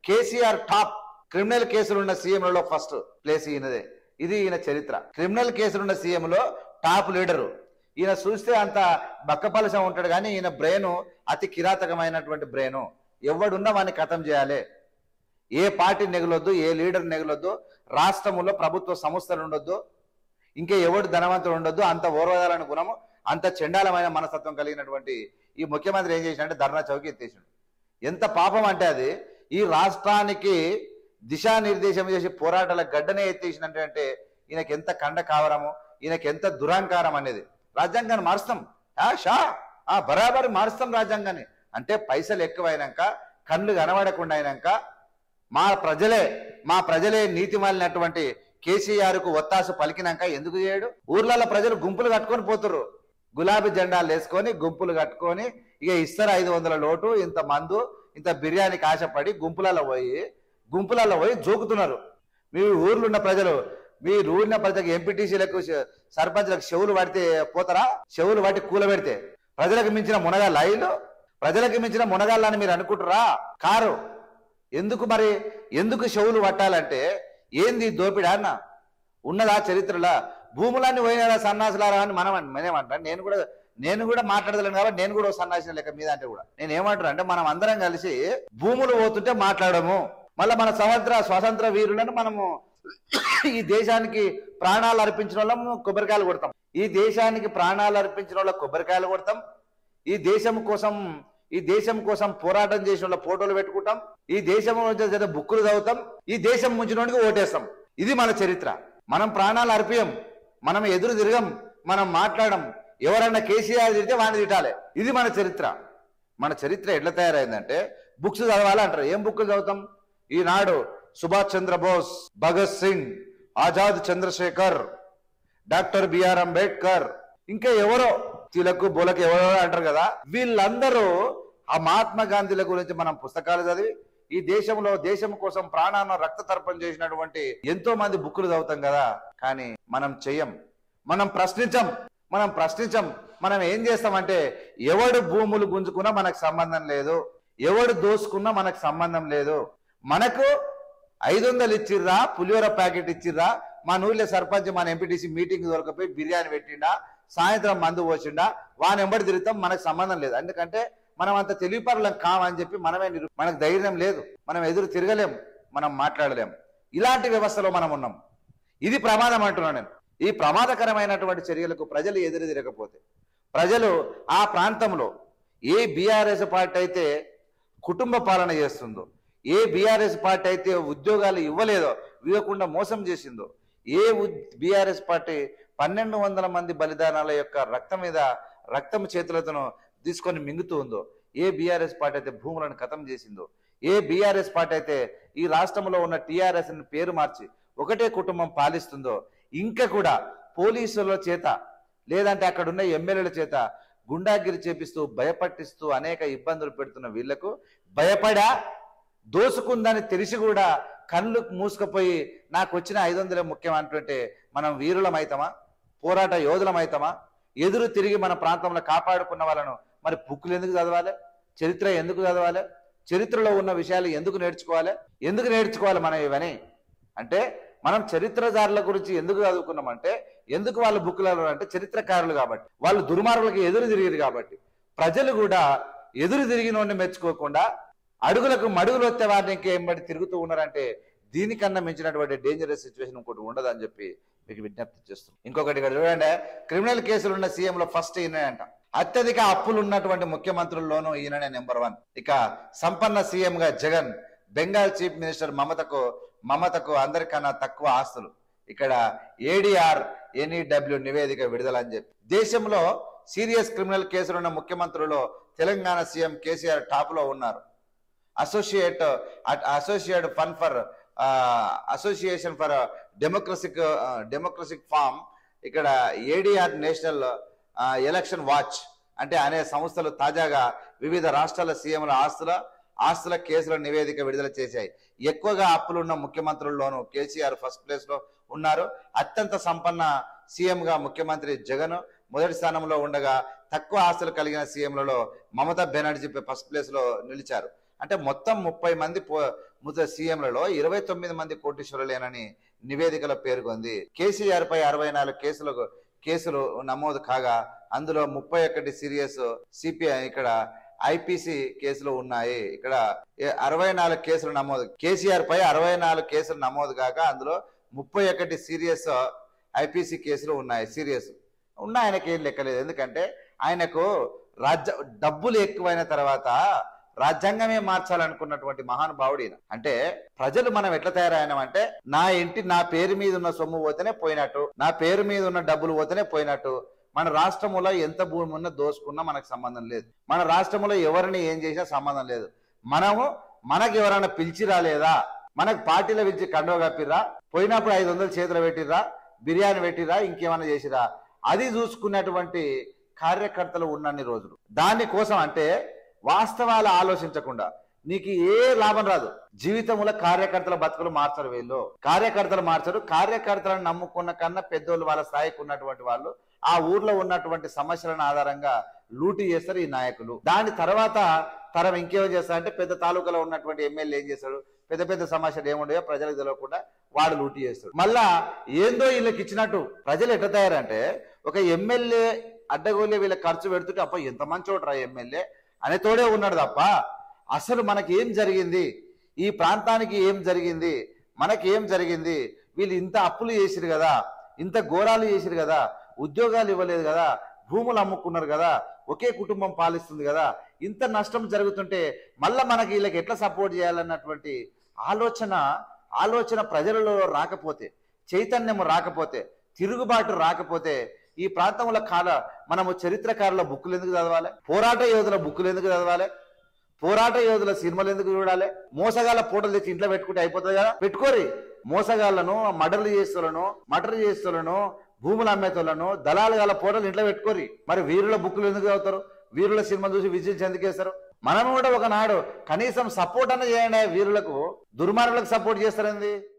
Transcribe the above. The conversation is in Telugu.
కేసీఆర్ టాప్ క్రిమినల్ కేసులు ఉన్న సీఎంలలో ఫస్ట్ ప్లేస్ ఈయనదే ఇది ఈయన చరిత్ర క్రిమినల్ కేసులున్న సీఎంలో టాప్ లీడరు ఈయన చూస్తే అంత బక్కపలసం ఉంటాడు కానీ ఈయన బ్రెయిన్ అతి కిరాతకమైనటువంటి బ్రెయిన్ ఎవడున్నా వాడిని ఖతం చేయాలి ఏ పార్టీ నెగలొద్దు ఏ లీడర్ నెగలొద్దు రాష్ట్రంలో ప్రభుత్వ సంస్థలు ఉండొద్దు ఇంకా ఎవడు ధనవంతుడు ఉండొద్దు అంత ఓర్వదాలని గుణము అంత చండాలమైన మనస్తత్వం కలిగినటువంటి ఈ ముఖ్యమంత్రి ఏం చేసినంటే ధర్నా చౌకి ఎత్తేసిండు ఎంత పాపం అంటే అది ఈ రాష్ట్రానికి దిశానిర్దేశం చేసి పోరాటాల గడ్డనే ఎత్తేసినట్టు అంటే ఈయనకి ఎంత కండ కావరము ఈయనకి ఎంత దురాంకారం అనేది రాజ్యాంగాన్ని మారుస్తాం ఆ షా ఆ బరాబరి మారుస్తాం రాజ్యాంగాన్ని అంటే పైసలు ఎక్కువైనాక కళ్ళు కనబడకుండా అయినాక మా ప్రజలే మా ప్రజలే నీతి మాలినటువంటి కేసీఆర్ కు ఒత్తాసు పలికినాక ఎందుకు చేయడు ఊర్లలో ప్రజలు గుంపులు కట్టుకొని పోతుర్రు గులాబీ జెండాలు వేసుకొని గుంపులు కట్టుకొని ఇక ఇస్తారు ఐదు వందల లోటు ఇంత మందు ఇంత బిర్యానీకి ఆశపడి గుంపులలో పోయి గుంపులలో పోయి జోకుతున్నారు మీ ఊర్లో ఉన్న ప్రజలు మీ ఊరిన ప్రజలకు ఎంపీటీసీలకు సర్పంచ్లకు చెవులు పడితే పోతారా చెవులు పట్టి కూలబెడితే ప్రజలకు మించిన మునగాళ్ళ ఐలు ప్రజలకు మించిన మునగాళ్ళని మీరు అనుకుంటారా కారు ఎందుకు మరి ఎందుకు చెవులు పట్టాలంటే ఏంది దోపిడా అన్న ఉన్నదా చరిత్రలా భూములన్నీ పోయినారా సన్నాసులారా అని మనం నేనేమంటా నేను కూడా నేను కూడా మాట్లాడదలేను కాబట్టి నేను కూడా ఓ సన్నాసిన లెక్క మీద అంటే కూడా నేను ఏమంటాను అంటే మనం అందరం కలిసి భూములు పోతుంటే మాట్లాడము మళ్ళీ మన స్వతంత్ర స్వతంత్ర వీరులను మనము ఈ దేశానికి ప్రాణాలు అర్పించిన వాళ్ళము కొబ్బరికాయలు కొడతాం ఈ దేశానికి ప్రాణాలు అర్పించిన వాళ్ళ కొబ్బరికాయలు కొడతాం ఈ దేశం కోసం ఈ దేశం కోసం పోరాటం చేసిన వాళ్ళ ఫోటోలు పెట్టుకుంటాం ఈ దేశం జరిగే బుక్కులు చదువుతాం ఈ దేశం ముంచినోడికి ఓటేస్తాం ఇది మన చరిత్ర మనం ప్రాణాలు అర్పియం మనం ఎదురు తిరగం మనం మాట్లాడం ఎవరన్నా కేసీఆర్ తిరిగితే వాడిని తిట్టాలి ఇది మన చరిత్ర మన చరిత్ర ఎట్లా తయారైందంటే బుక్స్ చదవాలి అంటారు ఏం బుక్లు చదువుతాం ఈనాడు సుభాష్ చంద్రబోస్ భగత్ సింగ్ ఆజాద్ చంద్రశేఖర్ డాక్టర్ బిఆర్ అంబేద్కర్ ఇంకా ఎవరో తిలకు బోలకు ఎవరో అంటారు కదా వీళ్ళందరూ ఆ మహాత్మా గాంధీల గురించి మనం పుస్తకాలు చదివి ఈ దేశంలో దేశం కోసం ప్రాణాన్ని రక్త తర్పణ చేసినటువంటి ఎంతో మంది బుక్కులు చదువుతాం కదా కానీ మనం చెయ్యం మనం ప్రశ్నించం మనం ప్రశ్నించం మనం ఏం చేస్తామంటే ఎవడు భూములు గుంజుకున్నా మనకు సంబంధం లేదు ఎవడు దోసుకున్నా మనకు సంబంధం లేదు మనకు ఐదు వందలు ఇచ్చిర్రా పులిహోర ప్యాకెట్ ఇచ్చిర్రా మా ఊళ్ళో సర్పంచ్ మన ఎంపీటీసీ మీటింగ్ దొరకపోయి బిర్యానీ పెట్టిండా సాయంత్రం మందు పోసిండా వాని ఎంబడి తిరుగుతాం మనకు సంబంధం లేదు ఎందుకంటే మనం అంత తెలివిపరులం కామని చెప్పి మనమే నిరు మనకు ధైర్యం లేదు మనం ఎదురు తిరగలేం మనం మాట్లాడలేం ఇలాంటి వ్యవస్థలో మనం ఉన్నాం ఇది ప్రమాదం అంటున్నాను నేను ఈ ప్రమాదకరమైనటువంటి చర్యలకు ప్రజలు ఎదురు తిరగకపోతే ప్రజలు ఆ ప్రాంతంలో ఏ బీఆర్ఎస్ పార్టీ అయితే కుటుంబ పాలన చేస్తుందో ఏ బీఆర్ఎస్ పార్టీ అయితే ఉద్యోగాలు ఇవ్వలేదో ఇవ్వకుండా మోసం చేసిందో ఏ బీఆర్ఎస్ పార్టీ పన్నెండు వందల మంది బలిదానాల యొక్క రక్తం మీద రక్తం చేతులతో తీసుకొని మింగుతూ ఉందో ఏ బీఆర్ఎస్ పార్టీ అయితే భూములను ఖతం చేసిందో ఏ బీఆర్ఎస్ పార్టీ అయితే ఈ రాష్ట్రంలో ఉన్న టీఆర్ఎస్ పేరు మార్చి ఒకటే కుటుంబం పాలిస్తుందో ఇంకా కూడా పోలీసుల చేత లేదంటే అక్కడ ఉన్న ఎమ్మెల్యేల చేత గుండాగిరి చేపిస్తూ భయపట్టిస్తూ అనేక ఇబ్బందులు పెడుతున్న వీళ్లకు భయపడా దోసుకుందని తెలిసి కూడా కళ్ళు మూసుకుపోయి నాకు వచ్చిన ఐదు వందలే ముఖ్యం అంటుంటే మనం వీరులం అవుతామా పోరాట యోధులం అవుతామా ఎదురు తిరిగి మన ప్రాంతంలో కాపాడుకున్న వాళ్ళను మరి బుక్కులు ఎందుకు చదవాలి చరిత్ర ఎందుకు చదవాలి చరిత్రలో ఉన్న విషయాలు ఎందుకు నేర్చుకోవాలి ఎందుకు నేర్చుకోవాలి మనం ఇవని అంటే మనం చరిత్రదారుల గురించి ఎందుకు చదువుకున్నామంటే ఎందుకు వాళ్ళ బుక్కులలో అంటే చరిత్రకారులు కాబట్టి వాళ్ళు దుర్మార్గులకు ఎదురు తిరిగిరు కాబట్టి ప్రజలు కూడా ఎదురు తిరిగినోడిని మెచ్చుకోకుండా అడుగులకు మడుగులు వస్తే వారిని ఇంకేంబడి తిరుగుతూ ఉన్నారంటే దీనికన్నా మించినటువంటి డేంజరస్ సిచ్యువేషన్ ఇంకోటి ఉండదు అని చెప్పి మీకు విజ్ఞప్తి చేస్తున్నాం ఇంకొకటి ఇక్కడ చూడండి క్రిమినల్ కేసులు ఉన్న సీఎం లో ఫస్ట్ ఈయనే అంట అత్యధిక అప్పులు ఉన్నటువంటి ముఖ్యమంత్రుల్లోనూ ఈయననే నెంబర్ వన్ ఇక సంపన్న సీఎం గా జగన్ బెంగాల్ చీఫ్ మినిస్టర్ మమతకు మమతకు అందరికన్నా తక్కువ ఆస్తులు ఇక్కడ ఏడిఆర్ ఎన్ఈడబ్ల్యూ నివేదిక విడుదల అని చెప్పి దేశంలో సీరియస్ క్రిమినల్ కేసులున్న ముఖ్యమంత్రులు తెలంగాణ సీఎం కేసీఆర్ టాప్ లో ఉన్నారు associate associate fun for association for democratic democratic form ఇక్కడ ఏడిఆర్ నేషనల్ ఎలక్షన్ వాచ్ అంటే అనే సంస్థలు తాజాగా వివిధ రాష్ట్రాల సీఎంల ఆస్తుల ఆస్తుల కేసుల నివేదిక విడుదల చేశాయి ఎక్కువగా అప్పులున్న ముఖ్యమంత్రుల్లోనూ కేసీఆర్ ఫస్ట్ ప్లేస్ లో ఉన్నారు అత్యంత సంపన్న సీఎం గా ముఖ్యమంత్రి జగన్ మొదటి స్థానంలో ఉండగా తక్కువ ఆస్తులు కలిగిన సీఎంలలో మమతా బెనర్జీ ఫస్ట్ ప్లేస్ లో నిలిచారు అంటే మొత్తం ముప్పై మంది పో- ముద్ర సీఎంలలో ఇరవై తొమ్మిది మంది కోటీశ్వరులేనని నివేదికలో పేర్కొంది కేసీఆర్ పై అరవై నాలుగు కేసులు కేసులు నమోదు కాగా అందులో ముప్పై ఒకటి సీరియస్ సిపిఐ ఇక్కడ ఐపీసీ కేసులు ఉన్నాయి ఇక్కడ ఏ- అరవై నాలుగు కేసులు నమోదు కేసీఆర్ పై అరవై నాలుగు కేసులు నమోదు కాగా అందులో ముప్పై ఒకటి సీరియస్ ఐపీసీ కేసులు ఉన్నాయి సీరియస్ ఉన్న ఆయనకి ఏం లెక్కలేదు ఎందుకంటే ఆయనకు రాజ్య డబ్బులు ఎక్కువైన తర్వాత రాజ్యాంగమే మార్చాలనుకున్నటువంటి మహానుభావుడు ఈయన అంటే ప్రజలు మనం ఎట్లా తయారైనామంటే నా ఇంటి నా పేరు మీద ఉన్న సొమ్ము పోతేనే పోయినట్టు నా పేరు మీద ఉన్న డబ్బులు పోతేనే పోయినట్టు మన రాష్ట్రంలో ఎంత భూమి ఉన్నా దోసుకున్నా మనకు సంబంధం లేదు మన రాష్ట్రంలో ఎవరిని ఏం చేసినా సంబంధం లేదు మనము మనకు ఎవరైనా పిలిచి రాలేదా మనకు పార్టీలో పిలిచి కండవ కప్పిర్రా పోయినప్పుడు ఐదు వందలు చేతులు పెట్టిర్రా బిర్యానీ పెట్టిరా ఇంకేమైనా చేసిరా అది చూసుకున్నటువంటి కార్యకర్తలు ఉన్నన్ని రోజులు దానికోసం అంటే వాస్తవాలు ఆలోచించకుండా నీకు ఏ లాభం రాదు జీవితంలో కార్యకర్తల బతుకులు మార్చరు వీళ్ళు కార్యకర్తలు మార్చరు కార్యకర్తలను నమ్ముకున్న కన్నా పెద్దోళ్ళు వాళ్ళ స్థాయికి ఉన్నటువంటి వాళ్ళు ఆ ఊర్లో ఉన్నటువంటి సమస్యలను ఆధారంగా లూటీ చేస్తారు ఈ నాయకులు దాని తర్వాత తరం ఇంకేం చేస్తారంటే పెద్ద తాలూకాలో ఉన్నటువంటి ఎమ్మెల్యే ఏం చేస్తాడు పెద్ద పెద్ద సమస్యలు ఏముండయో ప్రజలకు తెలియకుండా వాడు లూటీ చేస్తాడు మళ్ళా ఏందో వీళ్ళకి ఇచ్చినట్టు ప్రజలు ఎట్లా తయారంటే ఒక ఎమ్మెల్యే అడ్డగోలే వీళ్ళకి ఖర్చు పెడుతుంటే అప్ప ఎంత మంచోడు రా ఎమ్మెల్యే అనే తోడే ఉన్నాడు తప్ప అసలు మనకి ఏం జరిగింది ఈ ప్రాంతానికి ఏం జరిగింది మనకి ఏం జరిగింది వీళ్ళు ఇంత అప్పులు చేసిరు కదా ఇంత ఘోరాలు చేసిరు కదా ఉద్యోగాలు ఇవ్వలేదు కదా భూములు అమ్ముకున్నారు కదా ఒకే కుటుంబం పాలిస్తుంది కదా ఇంత నష్టం జరుగుతుంటే మళ్ళా మనకి వీళ్ళకి ఎట్లా సపోర్ట్ చేయాలన్నటువంటి ఆలోచన ఆలోచన ప్రజలలో రాకపోతే చైతన్యం రాకపోతే తిరుగుబాటు రాకపోతే ఈ ప్రాంతంలో కాల మనము చరిత్రకారుల బుక్కులు ఎందుకు చదవాలి పోరాట యోధుల బుక్కులు ఎందుకు చదవాలి పోరాట యోధుల సినిమాలు ఎందుకు చూడాలి మోసగాళ్ళ ఫోటోలు తెచ్చి ఇంట్లో పెట్టుకుంటే అయిపోతుంది కదా పెట్టుకోరి మోసగాళ్ళను మర్డర్లు చేస్తులను మర్డర్ చేస్తులను భూములు అమ్మేతోళ్ళను దళాలు గల ఫోటోలు ఇంట్లో పెట్టుకోరి మరి వీరుల బుక్కులు ఎందుకు చదువుతారు వీరుల సినిమా చూసి విజయం ఎందుకేస్తారు మనం కూడా ఒకనాడు కనీసం సపోర్ట్ అన్న చేయండి వీరులకు దుర్మార్గులకు సపోర్ట్ చేస్తారండి